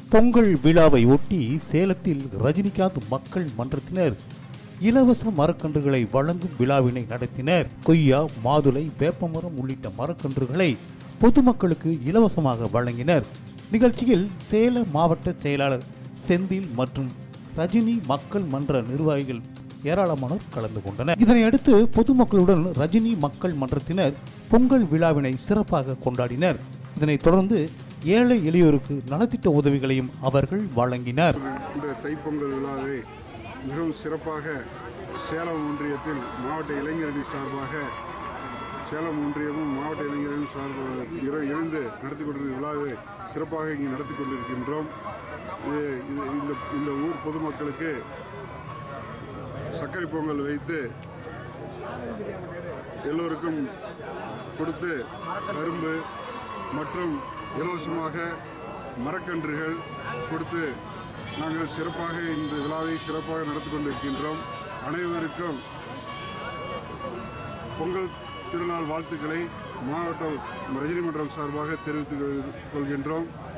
பொங்கல் விழாவை ஒட்டி சேலத்தில் ரஜினிகாந்த் மக்கள் மன்றத்தினர் இலவச மரக்கன்றுகளை வழங்கும் விழாவினை நடத்தினர் கொய்யா மாதுளை வேப்பமரம் உள்ளிட்ட மரக்கன்றுகளை பொதுமக்களுக்கு இலவசமாக வழங்கினர் நிகழ்ச்சியில் சேலம் மாவட்ட செயலாளர் செந்தில் மற்றும் ரஜினி மக்கள் மன்ற நிர்வாகிகள் ஏராளமானோர் கலந்து கொண்டனர் இதனையடுத்து பொதுமக்களுடன் ரஜினி மக்கள் மன்றத்தினர் பொங்கல் விழாவினை சிறப்பாக கொண்டாடினர் இதனைத் தொடர்ந்து ஏழை எளியோருக்கு நலத்திட்ட உதவிகளையும் அவர்கள் வழங்கினர் இந்த தைப்பொங்கல் விழாவை மிகவும் சிறப்பாக சேலம் ஒன்றியத்தில் மாவட்ட இளைஞரணி சார்பாக சேலம் ஒன்றியமும் மாவட்ட இளைஞர்களும் சார்பாக இர- இணைந்து நடத்தி கொண்டிருக்கிற விழாவை சிறப்பாக இங்கே நடத்தி கொண்டிருக்கின்றோம் இது இது இந்த இந்த ஊர் பொதுமக்களுக்கு சர்க்கரை பொங்கல் வைத்து எல்லோருக்கும் கொடுத்து கரும்பு மற்றும் இலவசமாக மரக்கன்றுகள் கொடுத்து நாங்கள் சிறப்பாக இந்த விழாவை சிறப்பாக நடத்தி கொண்டிருக்கின்றோம் அனைவருக்கும் பொங்கல் திருநாள் வாழ்த்துக்களை மாவட்ட ரஜினி மன்றம் சார்பாக தெரிவித்துக் கொள்கின்றோம்